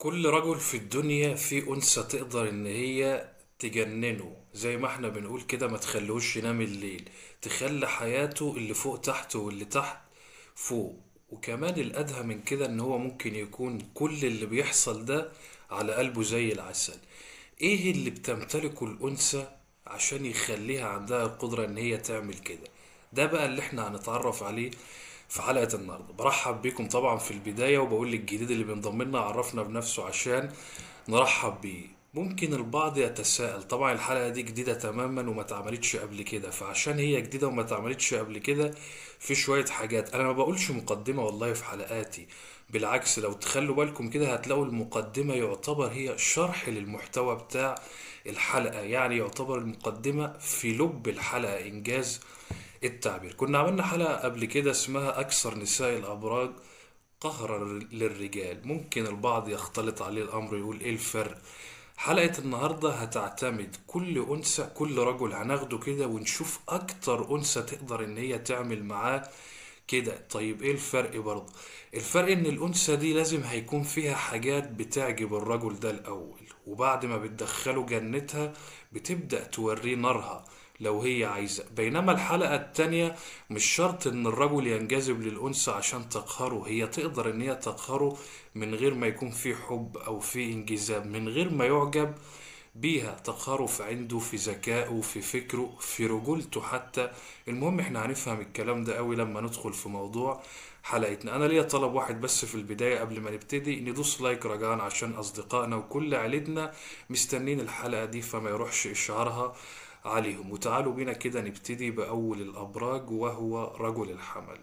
كل رجل في الدنيا في أنثى تقدر إن هي تجننه زي ما احنا بنقول كده ما تخلوش ينام الليل تخلي حياته اللي فوق تحت واللي تحت فوق وكمان الأدهى من كده إن هو ممكن يكون كل اللي بيحصل ده على قلبه زي العسل إيه اللي بتمتلكه الأنثى عشان يخليها عندها القدرة إن هي تعمل كده ده بقى اللي احنا هنتعرف عليه في حلقة النهاردة برحب بيكم طبعا في البداية وبقول للجديد اللي بينضم لنا عرفنا بنفسه عشان نرحب بيه ممكن البعض يتساءل طبعا الحلقة دي جديدة تماما وما اتعملتش قبل كده فعشان هي جديدة وما اتعملتش قبل كده في شوية حاجات انا ما بقولش مقدمة والله في حلقاتي بالعكس لو تخلوا بالكم كده هتلاقوا المقدمة يعتبر هي شرح للمحتوى بتاع الحلقة يعني يعتبر المقدمة في لب الحلقة إنجاز التعبير كنا عملنا حلقة قبل كده اسمها أكثر نساء الأبراج قهرا للرجال ممكن البعض يختلط عليه الأمر يقول إيه الفرق حلقة النهاردة هتعتمد كل أنثى كل رجل هناخده كده ونشوف أكتر أنثى تقدر إن هي تعمل معاه كده طيب إيه الفرق برضه الفرق إن الأنثى دي لازم هيكون فيها حاجات بتعجب الرجل ده الأول وبعد ما بتدخله جنتها بتبدأ توريه نارها لو هي عايزة بينما الحلقة التانية مش شرط ان الرجل ينجذب للأنثى عشان تقهره هي تقدر ان هي تقهره من غير ما يكون في حب او في انجذاب من غير ما يعجب بيها تقهره في عنده في ذكائه في فكره في رجولته حتى المهم احنا هنفهم الكلام ده قوي لما ندخل في موضوع حلقتنا انا ليا طلب واحد بس في البداية قبل ما نبتدي ندوس لايك رجاء عشان اصدقائنا وكل عيلتنا مستنين الحلقة دي فما يروحش اشعارها عليهم وتعالوا بينا كده نبتدي بأول الأبراج وهو رجل الحمل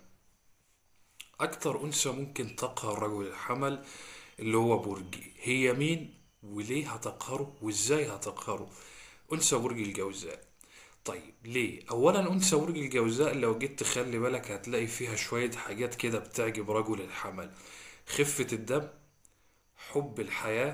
أكتر أنثى ممكن تقهر رجل الحمل اللي هو برجي هي مين وليه هتقهره وإزاي هتقهره أنثى برج الجوزاء طيب ليه أولا أنثى برج الجوزاء لو جيت تخلي بالك هتلاقي فيها شوية حاجات كده بتعجب رجل الحمل خفة الدم حب الحياة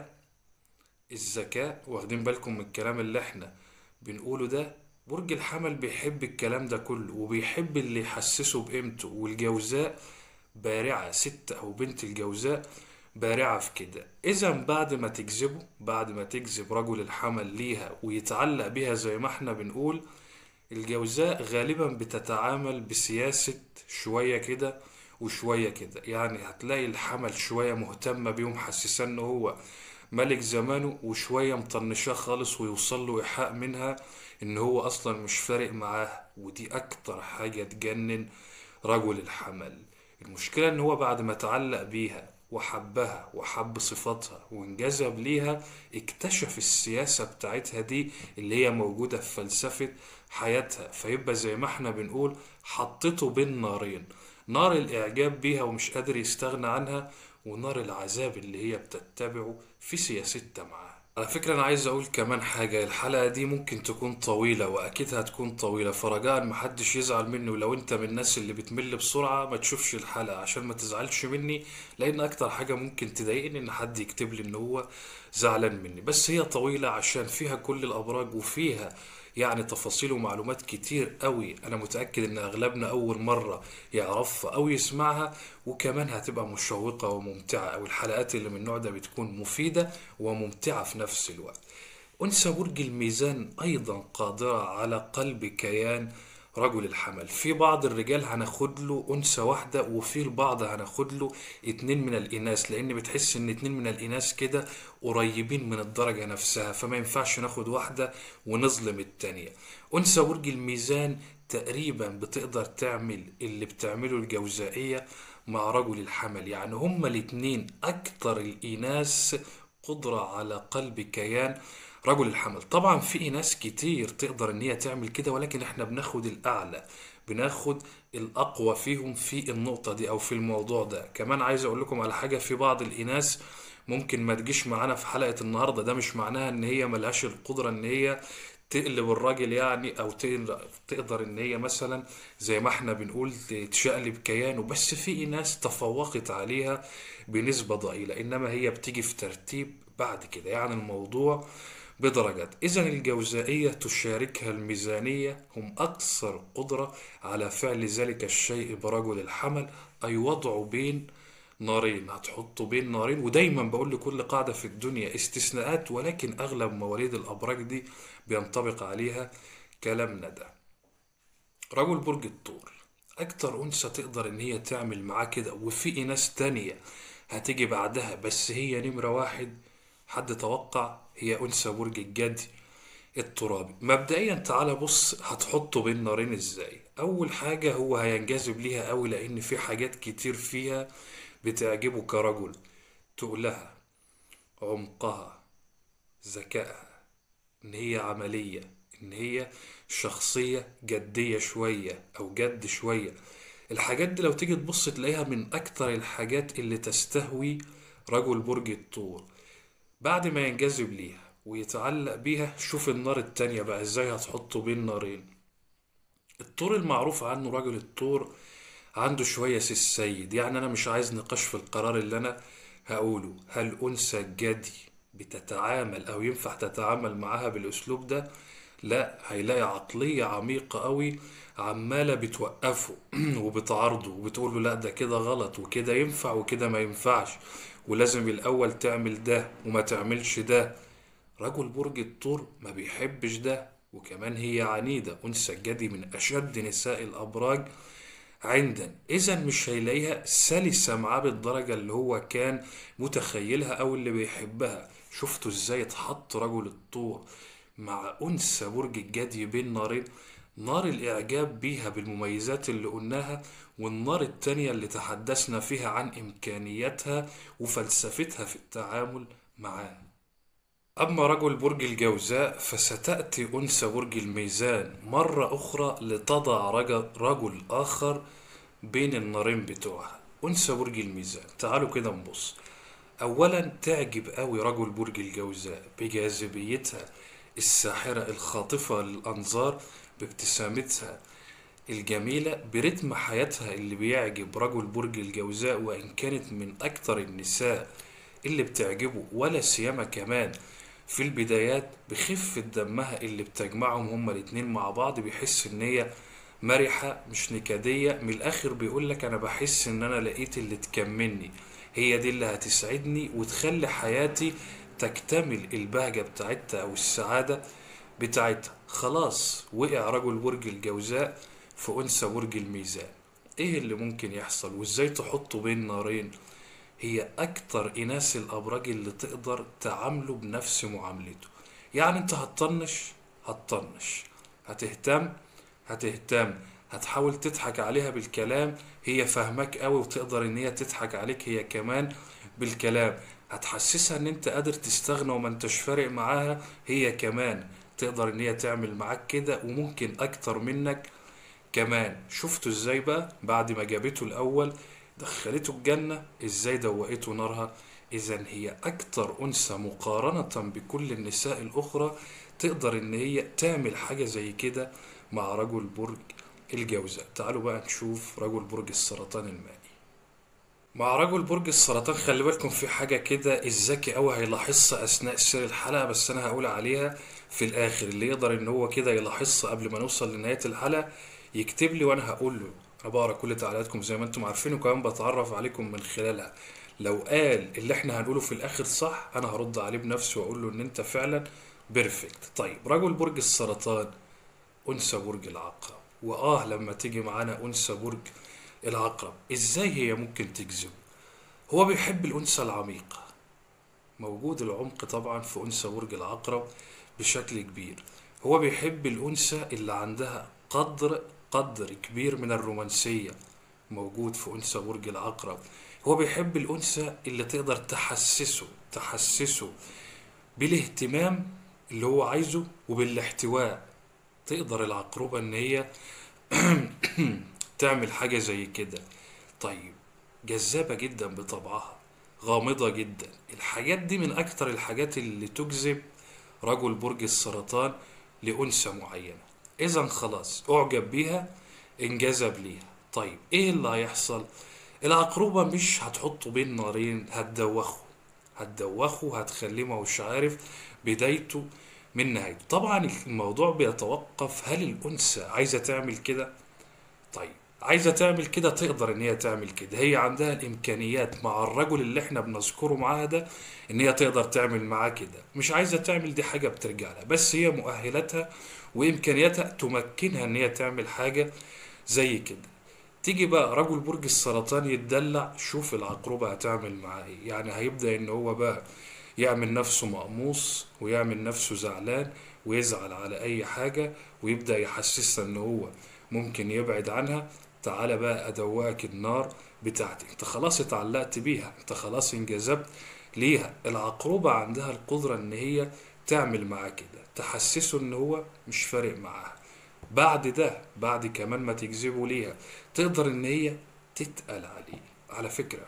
الذكاء واخدين بالكم من الكلام اللي احنا بنقوله ده برج الحمل بيحب الكلام ده كله وبيحب اللي يحسسه بقيمته والجوزاء بارعة ست أو بنت الجوزاء بارعة في كده إذا بعد ما تجذبه بعد ما تجذب رجل الحمل ليها ويتعلق بيها زي ما احنا بنقول الجوزاء غالبا بتتعامل بسياسة شوية كده وشوية كده يعني هتلاقي الحمل شوية مهتمة بيه ومحسساه ان هو ملك زمانه وشوية مطنشاه خالص ويوصل له إيحاء منها إن هو أصلا مش فارق معاه ودي أكتر حاجة تجنن رجل الحمل المشكلة إن هو بعد ما تعلق بيها وحبها وحب صفاتها وانجذب ليها اكتشف السياسة بتاعتها دي اللي هي موجودة في فلسفة حياتها فيبقى زي ما احنا بنقول حطته بين نارين نار الإعجاب بيها ومش قادر يستغنى عنها ونار العذاب اللي هي بتتبعه في سياستها معاه على فكرة أنا عايز أقول كمان حاجة الحلقة دي ممكن تكون طويلة وأكيد هتكون طويلة فرجاء محدش يزعل مني ولو أنت من الناس اللي بتمل بسرعة ما تشوفش الحلقة عشان ما تزعلش مني لأن أكتر حاجة ممكن تضايقني إن حد يكتب لي إن هو زعلان مني بس هي طويلة عشان فيها كل الأبراج وفيها يعني تفاصيل ومعلومات كتير قوي انا متأكد ان اغلبنا اول مرة يعرفها او يسمعها وكمان هتبقى مشوقة وممتعة او الحلقات اللي من النوع ده بتكون مفيدة وممتعة في نفس الوقت أنثى برج الميزان أيضا قادرة على قلب كيان رجل الحمل في بعض الرجال هناخد له أنثى واحدة وفي البعض هناخد له اتنين من الإناث لأن بتحس إن اتنين من الإناث كده قريبين من الدرجة نفسها فما ينفعش ناخد واحدة ونظلم التانية أنثى برج الميزان تقريبا بتقدر تعمل اللي بتعمله الجوزائية مع رجل الحمل يعني هما الاتنين أكتر الإناث قدرة على قلب كيان رجل الحمل طبعا في ناس كتير تقدر ان هي تعمل كده ولكن احنا بناخد الاعلى بناخد الاقوى فيهم في النقطة دي او في الموضوع ده كمان عايز اقول لكم على حاجة في بعض الاناث ممكن ما تجيش معانا في حلقة النهاردة ده مش معناها ان هي ملهاش القدرة ان هي تقلب الراجل يعني او تقدر ان هي مثلا زي ما احنا بنقول تشقلب كيانه بس في ناس تفوقت عليها بنسبة ضئيلة انما هي بتيجي في ترتيب بعد كده يعني الموضوع بدرجات إذا الجوزائية تشاركها الميزانية هم أكثر قدرة على فعل ذلك الشيء برجل الحمل أي وضعه بين نارين هتحطه بين نارين ودايما بقول لكل قاعدة في الدنيا استثناءات ولكن أغلب مواليد الأبراج دي بينطبق عليها كلامنا ده رجل برج الثور أكتر أنثى تقدر إن هي تعمل معاه كده وفي ناس تانية هتيجي بعدها بس هي نمرة واحد حد توقع هي أنثى برج الجدي الترابي مبدئيا تعالى بص هتحطه بين نارين ازاي اول حاجة هو هينجذب ليها قوي لان في حاجات كتير فيها بتعجبه كرجل تقلها عمقها ذكائها ان هي عملية ان هي شخصية جدية شوية او جد شوية الحاجات دي لو تيجي تبص تلاقيها من اكتر الحاجات اللي تستهوي رجل برج الثور بعد ما ينجذب ليها ويتعلق بيها شوف النار التانية بقى ازاي هتحطه بين نارين الطور المعروف عنه رجل الطور عنده شوية سي السيد يعني أنا مش عايز نقاش في القرار اللي أنا هقوله هل أنثى الجدي بتتعامل أو ينفع تتعامل معاها بالأسلوب ده لا هيلاقي عقلية عميقة قوي عمالة بتوقفه وبتعارضه وبتقول له لا ده كده غلط وكده ينفع وكده ما ينفعش ولازم الأول تعمل ده وما تعملش ده رجل برج الثور ما بيحبش ده وكمان هي عنيدة أنثى الجدي من أشد نساء الأبراج عندا إذا مش هيلاقيها سلسة معاه بالدرجة اللي هو كان متخيلها أو اللي بيحبها شفتوا إزاي اتحط رجل الطور مع أنثى برج الجدي بين نارين نار الإعجاب بيها بالمميزات اللي قلناها والنار التانية اللي تحدثنا فيها عن إمكانياتها وفلسفتها في التعامل معاه أما رجل برج الجوزاء فستأتي أنثى برج الميزان مرة أخرى لتضع رجل, رجل آخر بين النارين بتوعها أنثى برج الميزان تعالوا كده نبص أولا تعجب قوي رجل برج الجوزاء بجاذبيتها الساحرة الخاطفة للأنظار بابتسامتها الجميلة برتم حياتها اللي بيعجب رجل برج الجوزاء وإن كانت من أكثر النساء اللي بتعجبه ولا سيما كمان في البدايات بخفة دمها اللي بتجمعهم هما الاتنين مع بعض بيحس ان هي مرحة مش نكدية من الاخر بيقولك انا بحس ان انا لقيت اللي تكملني هي دي اللي هتسعدني وتخلي حياتي تكتمل البهجة بتاعتها او السعادة بتاعتها خلاص وقع رجل برج الجوزاء في انثى برج الميزان ايه اللي ممكن يحصل وازاي تحطه بين نارين هي أكتر إناث الأبراج اللي تقدر تعامله بنفس معاملته يعني أنت هتطنش هتطنش هتهتم هتهتم هتحاول تضحك عليها بالكلام هي فاهمك قوي وتقدر ان هي تضحك عليك هي كمان بالكلام هتحسسها ان انت قادر تستغنى وما انتش فارق معاها هي كمان تقدر ان هي تعمل معاك كده وممكن اكتر منك كمان شفتوا ازاي بقى بعد ما جابته الاول دخلته الجنة ازاي دوقته نارها اذا هي اكتر انثى مقارنة بكل النساء الاخرى تقدر ان هي تعمل حاجة زي كده مع رجل برج الجوزاء تعالوا بقى نشوف رجل برج السرطان المائي مع رجل برج السرطان خلي بالكم في حاجة كده الذكي أوي هيلاحظها أثناء سير الحلقة بس أنا هقول عليها في الآخر اللي يقدر إن هو كده يلاحظها قبل ما نوصل لنهاية الحلقة يكتب لي وأنا هقول له أنا بقرا كل تعليقاتكم زي ما أنتم عارفين وكمان بتعرف عليكم من خلالها لو قال اللي إحنا هنقوله في الآخر صح أنا هرد عليه بنفسي وأقول له إن أنت فعلا بيرفكت طيب رجل برج السرطان أنثى برج العقرب وآه لما تيجي معانا أنثى برج العقرب إزاي هي ممكن تجذب هو بيحب الأنثى العميقة موجود العمق طبعا في أنثى برج العقرب بشكل كبير هو بيحب الأنثى اللي عندها قدر قدر كبير من الرومانسية موجود في أنثى برج العقرب هو بيحب الأنثى اللي تقدر تحسسه تحسسه بالاهتمام اللي هو عايزه وبالاحتواء تقدر العقربة ان هي تعمل حاجة زي كده طيب جذابة جدا بطبعها غامضة جدا الحاجات دي من اكتر الحاجات اللي تجذب رجل برج السرطان لأنثى معينة اذا خلاص اعجب بيها انجذب ليها طيب ايه اللي هيحصل العقربة مش هتحطه بين نارين هتدوخه هتدوخه هتخليه مش عارف بدايته من نهايته طبعا الموضوع بيتوقف هل الأنثى عايزة تعمل كده طيب عايزة تعمل كده تقدر ان هي تعمل كده هي عندها الامكانيات مع الرجل اللي احنا بنذكره معاها ده ان هي تقدر تعمل معاه كده مش عايزة تعمل دي حاجة بترجع لها بس هي مؤهلاتها وامكانياتها تمكنها ان هي تعمل حاجة زي كده تيجي بقى رجل برج السرطان يتدلع شوف العقربة هتعمل معاه ايه يعني هيبدأ ان هو بقى يعمل نفسه مقموص ويعمل نفسه زعلان ويزعل على اي حاجة ويبدأ يحسسها ان هو ممكن يبعد عنها تعالى بقى ادوقك النار بتاعتي انت خلاص اتعلقت بيها انت خلاص انجذبت ليها العقربة عندها القدرة ان هي تعمل معاه كده تحسسه ان هو مش فارق معاها بعد ده بعد كمان ما تجذبه ليها تقدر ان هي تتقل عليه على فكرة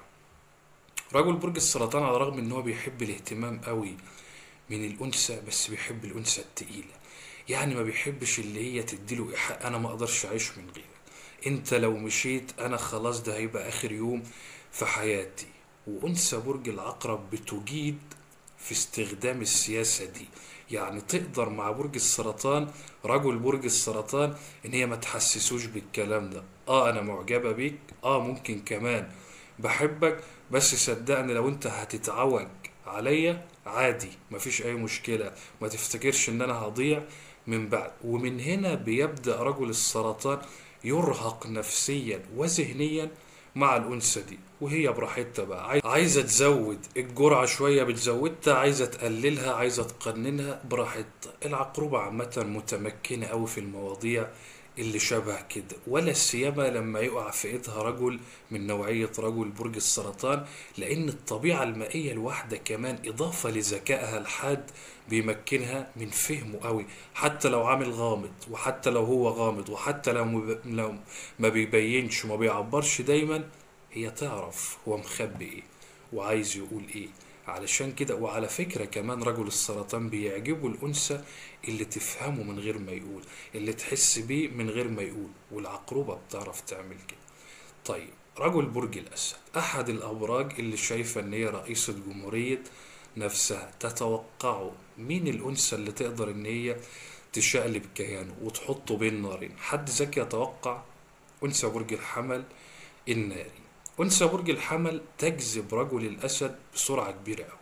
رجل برج السرطان على الرغم ان هو بيحب الاهتمام قوي من الانثى بس بيحب الانثى التقيلة يعني ما بيحبش اللي هي تديله ايحاء انا ما اقدرش اعيش من غيرك انت لو مشيت انا خلاص ده هيبقى اخر يوم في حياتي وانثى برج العقرب بتجيد في استخدام السياسة دي يعني تقدر مع برج السرطان رجل برج السرطان ان هي ما تحسسوش بالكلام ده اه انا معجبة بيك اه ممكن كمان بحبك بس صدقني لو انت هتتعوج عليا عادي مفيش اي مشكلة ما تفتكرش ان انا هضيع من بعد ومن هنا بيبدأ رجل السرطان يرهق نفسيا وذهنيا مع الأنثى دي وهي براحتها بقى عاي- عايزة تزود الجرعة شوية بتزودها عايزة تقللها عايزة تقننها براحتها العقربة عامة متمكنة أوي في المواضيع اللي شبه كده ولا سيما لما يقع في ايدها رجل من نوعية رجل برج السرطان لأن الطبيعة المائية الواحدة كمان إضافة لذكائها الحاد بيمكنها من فهمه قوي حتى لو عامل غامض وحتى لو هو غامض وحتى لو مب- لو ما بيبينش وما بيعبرش دايما هي تعرف هو مخبي ايه وعايز يقول ايه علشان كده وعلى فكرة كمان رجل السرطان بيعجبه الأنثى اللي تفهمه من غير ما يقول اللي تحس بيه من غير ما يقول والعقربة بتعرف تعمل كده طيب رجل برج الأسد أحد الأبراج اللي شايفة إن هي رئيسة جمهورية نفسها تتوقعوا مين الأنثى اللي تقدر إن هي تشقلب كيانه وتحطه بين نارين حد ذكي يتوقع أنثى برج الحمل الناري أنثى برج الحمل تجذب رجل الأسد بسرعة كبيرة أوي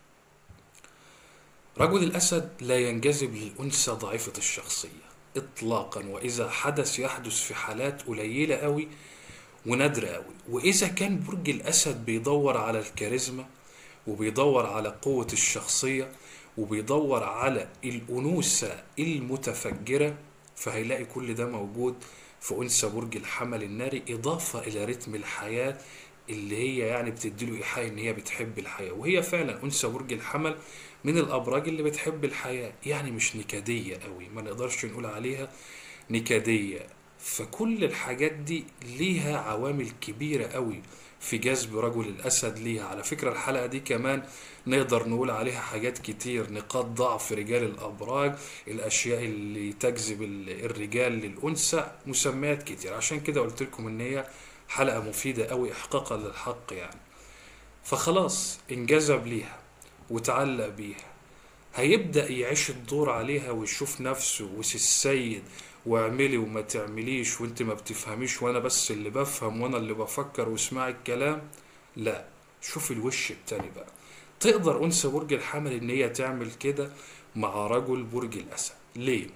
رجل الأسد لا ينجذب للأنثى ضعيفة الشخصية إطلاقا وإذا حدث يحدث في حالات قليلة أوي ونادرة أوي وإذا كان برج الأسد بيدور على الكاريزما وبيدور على قوة الشخصية وبيدور على الأنوثة المتفجرة فهيلاقي كل ده موجود في أنثى برج الحمل الناري إضافة إلى رتم الحياة اللي هي يعني بتديله إيحاء إن هي بتحب الحياة وهي فعلا أنثى برج الحمل من الأبراج اللي بتحب الحياة يعني مش نكدية قوي ما نقدرش نقول عليها نكدية فكل الحاجات دي ليها عوامل كبيرة قوي في جذب رجل الأسد ليها على فكرة الحلقة دي كمان نقدر نقول عليها حاجات كتير نقاط ضعف رجال الأبراج الأشياء اللي تجذب ال- الرجال للأنثى مسميات كتير عشان كده قلت لكم إن هي حلقة مفيدة قوي إحقاقا للحق يعني فخلاص انجذب ليها وتعلق بيها هيبدأ يعيش الدور عليها ويشوف نفسه وسي السيد واعملي وما تعمليش وانت ما بتفهميش وانا بس اللي بفهم وانا اللي بفكر واسمعي الكلام لا شوف الوش التاني بقى تقدر انثى برج الحمل ان هي تعمل كده مع رجل برج الاسد ليه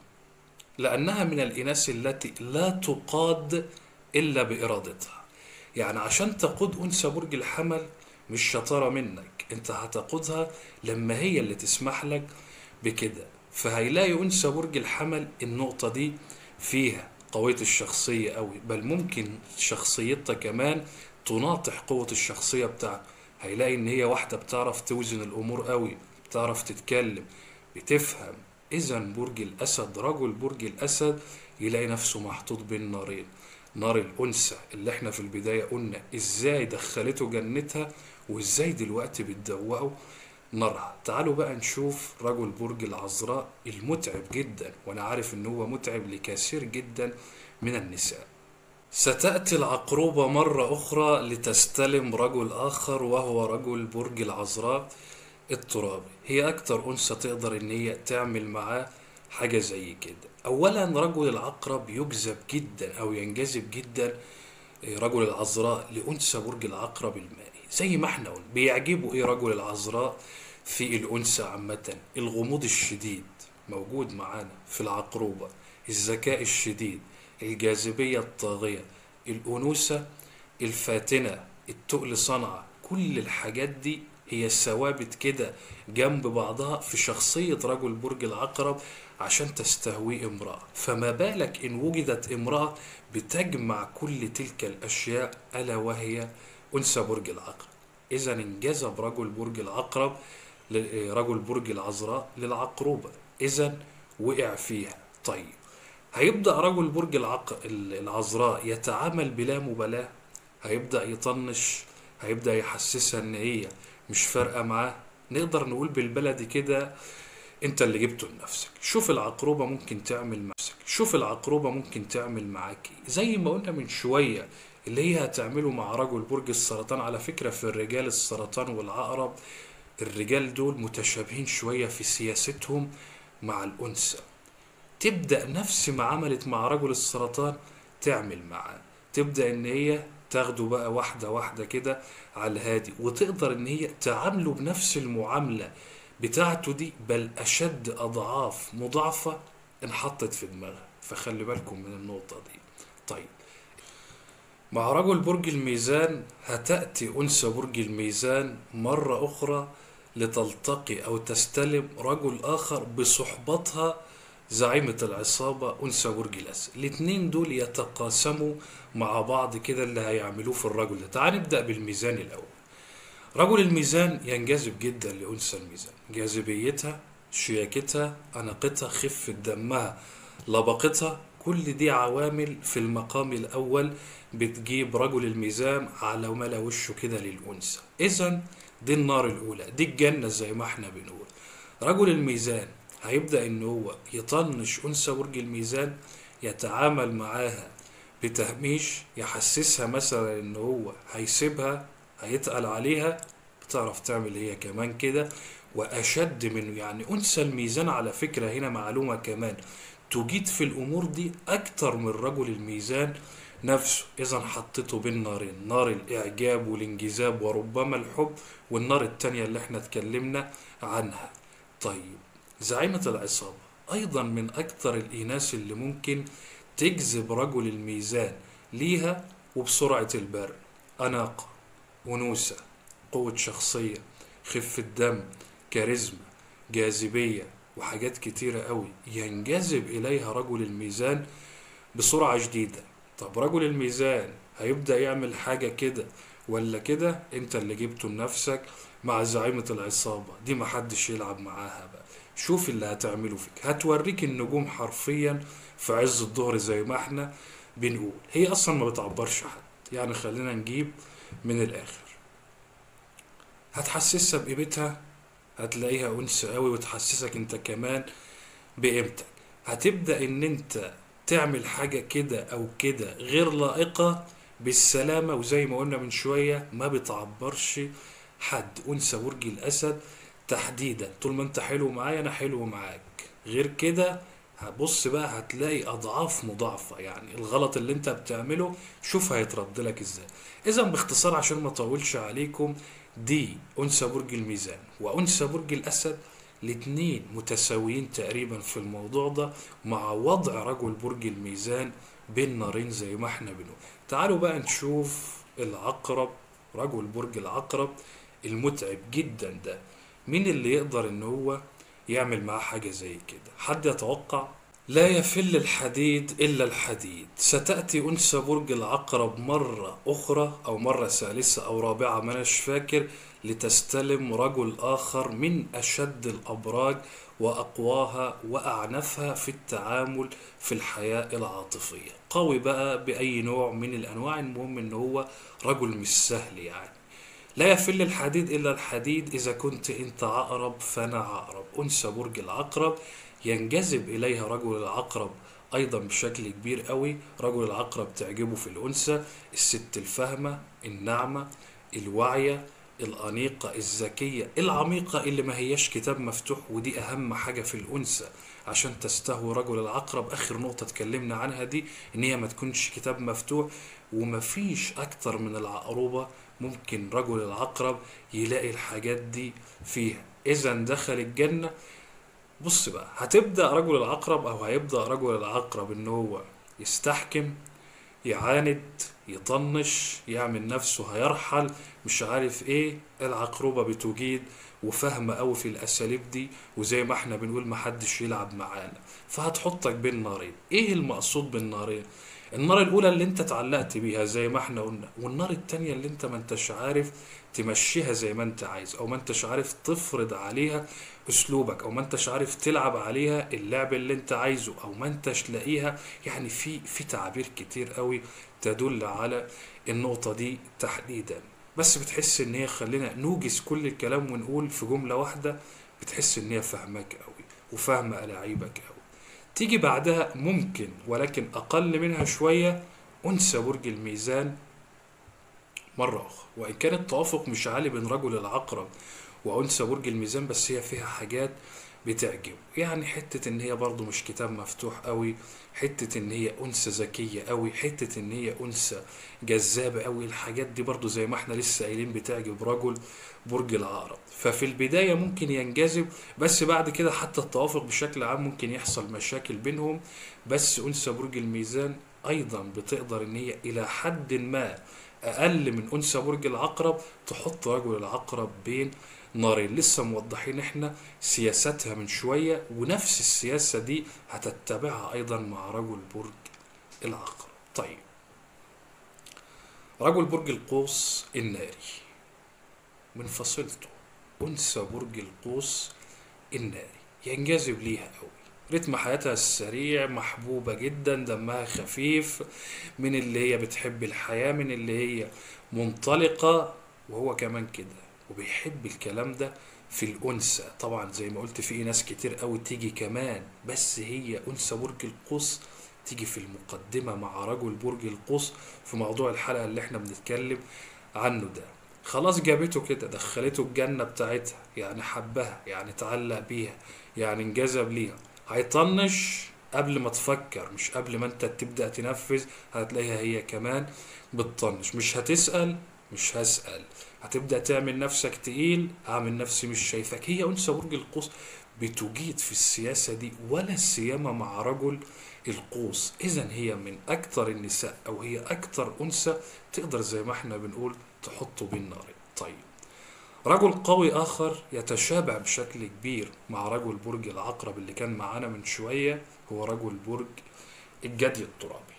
لانها من الاناث التي لا تقاد الا بارادتها يعني عشان تقود انثى برج الحمل مش شطاره منك انت هتقودها لما هي اللي تسمح لك بكده فهيلاقي انثى برج الحمل النقطه دي فيها قويه الشخصيه قوي بل ممكن شخصيتها كمان تناطح قوه الشخصيه بتاعته هيلاقي ان هي واحده بتعرف توزن الامور قوي بتعرف تتكلم بتفهم اذا برج الاسد رجل برج الاسد يلاقي نفسه محطوط بين نارين نار الانثى اللي احنا في البدايه قلنا ازاي دخلته جنتها وازاي دلوقتي بتدوقه نارها تعالوا بقى نشوف رجل برج العذراء المتعب جدا وانا عارف ان هو متعب لكثير جدا من النساء ستأتي العقروبة مرة أخرى لتستلم رجل آخر وهو رجل برج العذراء الترابي هي أكتر أنثى تقدر إن هي تعمل معاه حاجة زي كده أولا رجل العقرب يجذب جدا أو ينجذب جدا إيه، رجل العذراء لأنثى برج العقرب المائي زي ما احنا قلنا بيعجبه ايه رجل العذراء في الأنثى عامة الغموض الشديد موجود معانا في العقروبة الذكاء الشديد الجاذبية الطاغية الأنوثة الفاتنة التقل صنعة كل الحاجات دي هي الثوابت كده جنب بعضها في شخصية رجل برج العقرب عشان تستهوي امرأة فما بالك إن وجدت امرأة بتجمع كل تلك الأشياء ألا وهي أنثى برج العقرب إذا انجذب رجل برج العقرب ل- رجل برج العذراء للعقروبة إذا وقع فيها طيب هيبدأ رجل برج العق... العذراء يتعامل بلا مبالاة هيبدأ يطنش هيبدأ يحسسها ان هي مش فارقة معاه نقدر نقول بالبلدي كده انت اللي جبته لنفسك شوف العقروبة ممكن تعمل مع نفسك شوف العقروبة ممكن تعمل معاك إيه. زي ما قلنا من شوية اللي هي هتعمله مع رجل برج السرطان على فكرة في الرجال السرطان والعقرب الرجال دول متشابهين شوية في سياستهم مع الأنثى تبدأ نفس ما عملت مع رجل السرطان تعمل معاه تبدأ ان هي تاخده بقى واحدة واحدة كده على الهادي وتقدر ان هي تعامله بنفس المعاملة بتاعته دي بل أشد أضعاف مضاعفة انحطت في دماغها فخلي بالكم من النقطة دي طيب مع رجل برج الميزان هتأتي أنثى برج الميزان مرة أخرى لتلتقي أو تستلم رجل آخر بصحبتها زعيمة العصابة أنثى برج الأسد الاتنين دول يتقاسموا مع بعض كده اللي هيعملوه في الرجل ده تعال نبدأ بالميزان الأول رجل الميزان ينجذب جدا لأنثى الميزان جاذبيتها شياكتها أناقتها خفة دمها لبقتها كل دي عوامل في المقام الأول بتجيب رجل الميزان على ملا وشه كده للأنثى إذا دي النار الأولى دي الجنة زي ما احنا بنقول رجل الميزان هيبدأ إن هو يطنش أنثى برج الميزان يتعامل معاها بتهميش يحسسها مثلا إن هو هيسيبها هيتقل عليها بتعرف تعمل هي كمان كده وأشد منه يعني أنثى الميزان على فكرة هنا معلومة كمان تجيد في الأمور دي أكتر من رجل الميزان نفسه إذا حطيته بين نارين نار الإعجاب والانجذاب وربما الحب والنار التانية اللي احنا اتكلمنا عنها طيب زعيمة العصابة أيضا من أكتر الإناث اللي ممكن تجذب رجل الميزان ليها وبسرعة البرق أناقة أنوثة قوة شخصية خفة دم كاريزما جاذبية وحاجات كتيرة قوي ينجذب إليها رجل الميزان بسرعة شديدة طب رجل الميزان هيبدأ يعمل حاجة كده ولا كده انت اللي جبته لنفسك مع زعيمة العصابة دي محدش يلعب معاها بقى شوف اللي هتعمله فيك هتوريك النجوم حرفيا في عز الظهر زي ما احنا بنقول هي اصلا ما بتعبرش حد يعني خلينا نجيب من الاخر هتحسسها بقيمتها هتلاقيها انس قوي وتحسسك انت كمان بقيمتك هتبدأ ان انت تعمل حاجة كده او كده غير لائقة بالسلامة وزي ما قلنا من شوية ما بتعبرش حد انثى برج الاسد تحديدا طول ما انت حلو معايا انا حلو معاك غير كده هبص بقى هتلاقي اضعاف مضاعفة يعني الغلط اللي انت بتعمله شوف هيترد لك ازاي اذا باختصار عشان ما اطولش عليكم دي انثى برج الميزان وانثى برج الاسد الاتنين متساويين تقريبا في الموضوع ده مع وضع رجل برج الميزان بين نارين زي ما احنا بنقول تعالوا بقى نشوف العقرب رجل برج العقرب المتعب جدا ده مين اللي يقدر ان هو يعمل معاه حاجة زي كده حد يتوقع لا يفل الحديد إلا الحديد ستأتي أنثى برج العقرب مرة أخرى أو مرة ثالثة أو رابعة ما أناش فاكر لتستلم رجل آخر من أشد الأبراج وأقواها وأعنفها في التعامل في الحياة العاطفية قوي بقى بأي نوع من الأنواع المهم إن هو رجل مش سهل يعني لا يفل الحديد إلا الحديد إذا كنت أنت عقرب فأنا عقرب أنثى برج العقرب ينجذب إليها رجل العقرب أيضا بشكل كبير قوي رجل العقرب تعجبه في الأنثى الست الفاهمة الناعمة الواعية الأنيقة الذكية العميقة اللي ما هياش كتاب مفتوح ودي أهم حاجة في الأنثى عشان تستهوي رجل العقرب آخر نقطة اتكلمنا عنها دي إن هي ما تكونش كتاب مفتوح ومفيش أكتر من العقروبة ممكن رجل العقرب يلاقي الحاجات دي فيها إذا دخل الجنة بص بقى هتبدأ رجل العقرب أو هيبدأ رجل العقرب إن هو يستحكم يعاند يطنش يعمل نفسه هيرحل مش عارف ايه العقربة بتجيد وفاهمة قوي في الأساليب دي وزي ما احنا بنقول محدش يلعب معانا فهتحطك بين نارين ايه المقصود بالنارين النار الأولى اللي انت اتعلقت بيها زي ما احنا قلنا والنار التانية اللي انت ما انتش عارف تمشيها زي ما انت عايز او ما انتش عارف تفرض عليها اسلوبك او ما انتش عارف تلعب عليها اللعب اللي انت عايزه او ما انتش لاقيها يعني في في تعابير كتير قوي تدل على النقطة دي تحديدا بس بتحس ان هي خلينا نوجز كل الكلام ونقول في جملة واحدة بتحس ان هي فاهماك قوي وفاهمة ألاعيبك قوي تيجي بعدها ممكن ولكن أقل منها شوية أنثى برج الميزان مرة أخرى وإن كان التوافق مش عالي بين رجل العقرب وأنثى برج الميزان بس هي فيها حاجات بتعجب يعني حتة إن هي برضو مش كتاب مفتوح قوي حتة إن هي أنثى ذكية قوي حتة إن هي أنثى جذابة قوي الحاجات دي برضو زي ما احنا لسه قايلين بتعجب رجل برج العقرب ففي البداية ممكن ينجذب بس بعد كده حتى التوافق بشكل عام ممكن يحصل مشاكل بينهم بس أنثى برج الميزان أيضا بتقدر إن هي إلى حد ما أقل من أنثى برج العقرب تحط رجل العقرب بين نارين لسه موضحين احنا سياستها من شوية ونفس السياسة دي هتتبعها أيضا مع رجل برج العقرب طيب رجل برج القوس الناري من فصيلته أنثى برج القوس الناري ينجذب ليها قوي رتم حياتها السريع محبوبة جدا دمها خفيف من اللي هي بتحب الحياة من اللي هي منطلقة وهو كمان كده وبيحب الكلام ده في الأنثى طبعا زي ما قلت في ناس كتير قوي تيجي كمان بس هي أنثى برج القوس تيجي في المقدمة مع رجل برج القوس في موضوع الحلقة اللي احنا بنتكلم عنه ده خلاص جابته كده دخلته الجنة بتاعتها يعني حبها يعني تعلق بيها يعني انجذب ليها هيطنش قبل ما تفكر مش قبل ما انت تبدأ تنفذ هتلاقيها هي كمان بتطنش مش هتسأل مش هسأل هتبدأ تعمل نفسك تقيل أعمل نفسي مش شايفك هي أنثى برج القوس بتجيد في السياسة دي ولا السيامة مع رجل القوس إذا هي من أكثر النساء أو هي أكثر أنثى تقدر زي ما احنا بنقول تحطه بين نارين طيب رجل قوي آخر يتشابه بشكل كبير مع رجل برج العقرب اللي كان معانا من شوية هو رجل برج الجدي الترابي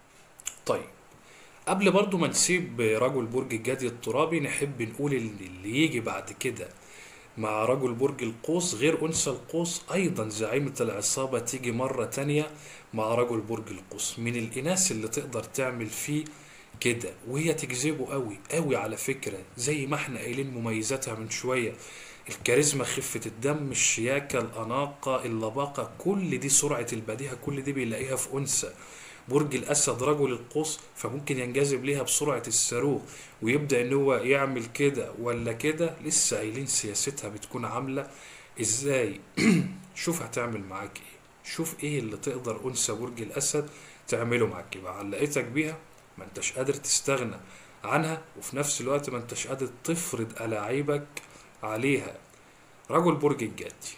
طيب قبل برضو ما نسيب رجل برج الجدي الترابي نحب نقول اللي اللي يجي بعد كده مع رجل برج القوس غير أنثى القوس أيضا زعيمة العصابة تيجي مرة تانية مع رجل برج القوس من الإناث اللي تقدر تعمل فيه كده وهي تجذبه قوي قوي على فكرة زي ما احنا قايلين مميزاتها من شوية الكاريزما خفة الدم الشياكة الأناقة اللباقة كل دي سرعة البديهة كل دي بيلاقيها في أنثى برج الأسد رجل القوس فممكن ينجذب ليها بسرعة الصاروخ ويبدأ إن هو يعمل كده ولا كده لسه قايلين سياستها بتكون عاملة إزاي شوف هتعمل معاك إيه شوف إيه اللي تقدر أنثى برج الأسد تعمله معاك يبقى علقتك بيها ما انتش قادر تستغنى عنها وفي نفس الوقت ما انتش قادر تفرض ألاعيبك عليها رجل برج الجدي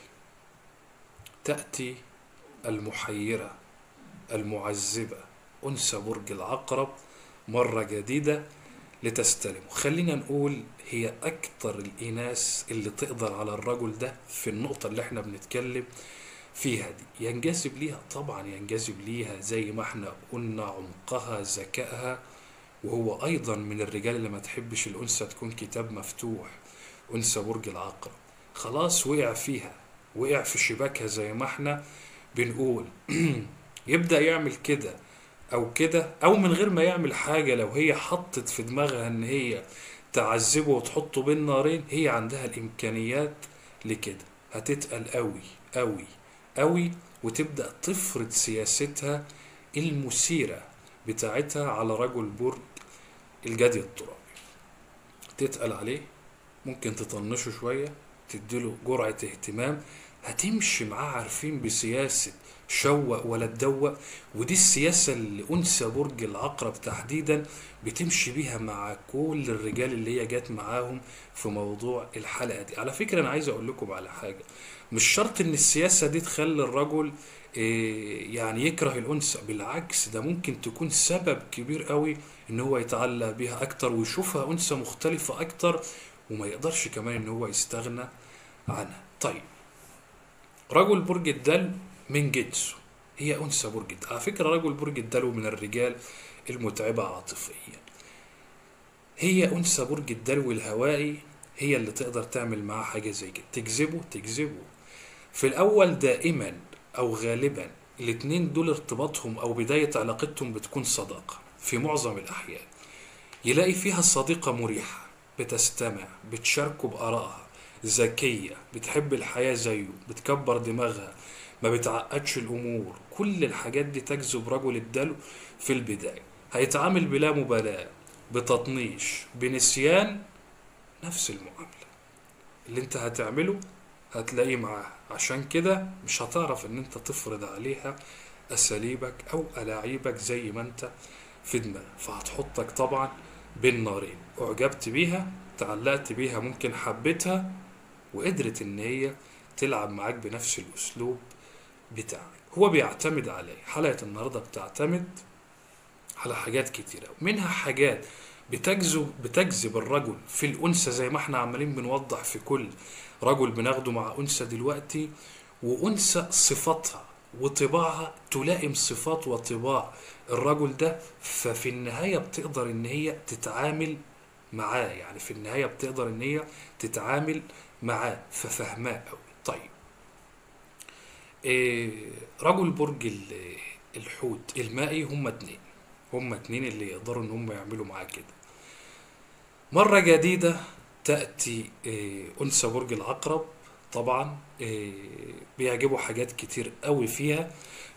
تأتي المحيرة المعذبة أنثى برج العقرب مرة جديدة لتستلم خلينا نقول هي أكتر الإناث اللي تقدر على الرجل ده في النقطة اللي احنا بنتكلم فيها دي ينجذب ليها طبعا ينجذب ليها زي ما احنا قلنا عمقها ذكائها وهو أيضا من الرجال اللي ما تحبش الأنثى تكون كتاب مفتوح أنثى برج العقرب خلاص وقع فيها وقع في شباكها زي ما احنا بنقول يبدأ يعمل كده أو كده أو من غير ما يعمل حاجة لو هي حطت في دماغها إن هي تعذبه وتحطه بين نارين هي عندها الإمكانيات لكده هتتقل قوي قوي قوي وتبدأ تفرض سياستها المثيرة بتاعتها على رجل برج الجدي الترابي تتقل عليه ممكن تطنشه شوية تديله جرعة اهتمام هتمشي معاه عارفين بسياسة شوق ولا تدوق ودي السياسة اللي أنثى برج العقرب تحديدا بتمشي بيها مع كل الرجال اللي هي جات معاهم في موضوع الحلقة دي على فكرة أنا عايز أقول لكم على حاجة مش شرط إن السياسة دي تخلي الرجل إيه، يعني يكره الأنثى بالعكس ده ممكن تكون سبب كبير قوي إن هو يتعلق بيها أكتر ويشوفها أنثى مختلفة أكتر وما يقدرش كمان إن هو يستغنى عنها طيب رجل برج الدلو من جنسه هي أنثى برج الدلو على فكرة رجل برج الدلو من الرجال المتعبة عاطفيا هي أنثى برج الدلو الهوائي هي اللي تقدر تعمل معاه حاجة زي كده تجذبه تجذبه في الأول دائما أو غالبا الاتنين دول ارتباطهم أو بداية علاقتهم بتكون صداقة في معظم الأحيان يلاقي فيها الصديقة مريحة بتستمع بتشاركه بآرائها ذكية بتحب الحياة زيه بتكبر دماغها ما بتعقدش الأمور كل الحاجات دي تجذب رجل الدلو في البداية هيتعامل بلا مبالاة بتطنيش بنسيان نفس المعاملة اللي انت هتعمله هتلاقيه معاها عشان كده مش هتعرف ان انت تفرض عليها اساليبك او الاعيبك زي ما انت في دماغك فهتحطك طبعا بين نارين اعجبت بيها تعلقت بيها ممكن حبيتها وقدرت ان هي تلعب معاك بنفس الاسلوب بتاعك هو بيعتمد عليه حلقة النهاردة بتعتمد على حاجات كتيرة منها حاجات بتجذب بتجذب الرجل في الأنثى زي ما احنا عمالين بنوضح في كل رجل بناخده مع أنثى دلوقتي وأنثى صفاتها وطباعها تلائم صفات وطباع الرجل ده ففي النهاية بتقدر إن هي تتعامل معاه يعني في النهاية بتقدر إن هي تتعامل معاه ففهماه أوي طيب إيه رجل برج ال- الحوت المائي هما اتنين هما اتنين اللي يقدروا ان هم يعملوا معاه كده مرة جديدة تأتي إيه، أنثى برج العقرب طبعا إيه، بيعجبوا حاجات كتير قوي فيها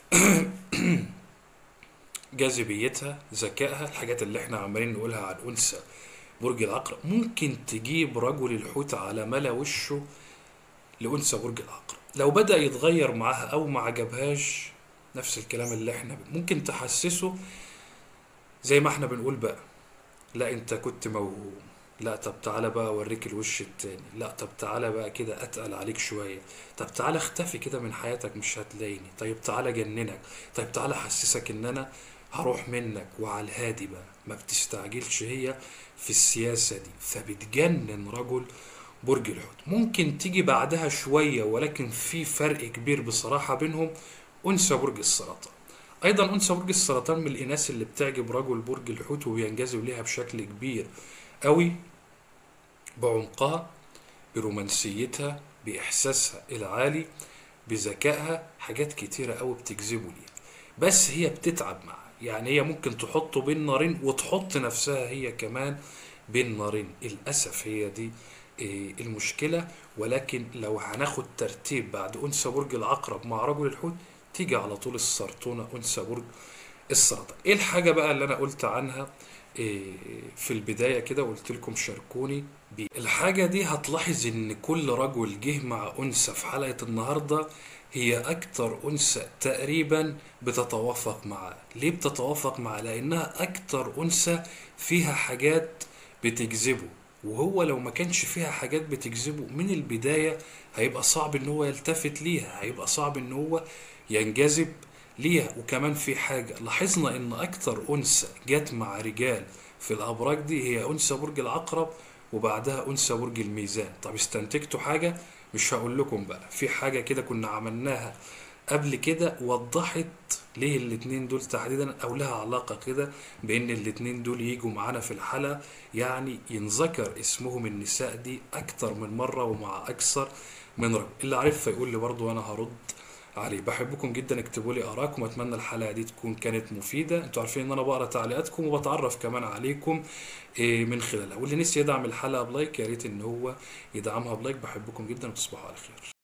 جاذبيتها ذكائها الحاجات اللي احنا عمالين نقولها عن أنثى برج العقرب ممكن تجيب رجل الحوت على ملا وشه لأنثى برج العقرب لو بدأ يتغير معاها أو ما عجبهاش نفس الكلام اللي احنا ممكن تحسسه زي ما احنا بنقول بقى لا انت كنت موهوم لا طب تعالى بقى اوريك الوش التاني لا طب تعالى بقى كده اتقل عليك شوية طب تعالى اختفي كده من حياتك مش هتلاقيني طيب تعالى جننك طيب تعالى احسسك ان انا هروح منك وعلى الهادي بقى ما بتستعجلش هي في السياسة دي فبتجنن رجل برج الحوت ممكن تيجي بعدها شوية ولكن في فرق كبير بصراحة بينهم أنثى برج السرطان أيضا أنثى برج السرطان من الإناث اللي بتعجب رجل برج الحوت وبينجذب ليها بشكل كبير أوي بعمقها برومانسيتها بإحساسها العالي بذكائها حاجات كتيرة أوي بتجذبه ليها بس هي بتتعب معاه يعني هي ممكن تحطه بين نارين وتحط نفسها هي كمان بين نارين للأسف هي دي إيه، المشكلة ولكن لو هناخد ترتيب بعد أنثى برج العقرب مع رجل الحوت تيجي على طول السرطونة أنثى برج السرطان ايه الحاجة بقى اللي انا قلت عنها إيه في البداية كده وقلت لكم شاركوني بيه الحاجة دي هتلاحظ ان كل رجل جه مع انثى في حلقة النهاردة هي اكتر انثى تقريبا بتتوافق معاه ليه بتتوافق معاه لانها اكتر انثى فيها حاجات بتجذبه وهو لو ما كانش فيها حاجات بتجذبه من البداية هيبقى صعب ان هو يلتفت ليها هيبقى صعب ان هو ينجذب ليها وكمان في حاجة لاحظنا ان اكتر انثى جت مع رجال في الابراج دي هي انثى برج العقرب وبعدها انثى برج الميزان طب استنتجتوا حاجة مش هقول لكم بقى في حاجة كده كنا عملناها قبل كده وضحت ليه الاتنين دول تحديدا او لها علاقة كده بان الاتنين دول يجوا معانا في الحلقة يعني ينذكر اسمهم النساء دي اكتر من مرة ومع اكثر من رجل اللي عارف فيقول لي برضو وانا هرد عليه بحبكم جدا اكتبوا لي ارائكم اتمنى الحلقه دي تكون كانت مفيده انتوا عارفين ان انا بقرا تعليقاتكم وبتعرف كمان عليكم إيه، من خلالها واللي نسي يدعم الحلقه بلايك يا ريت ان هو يدعمها بلايك بحبكم جدا وتصبحوا على خير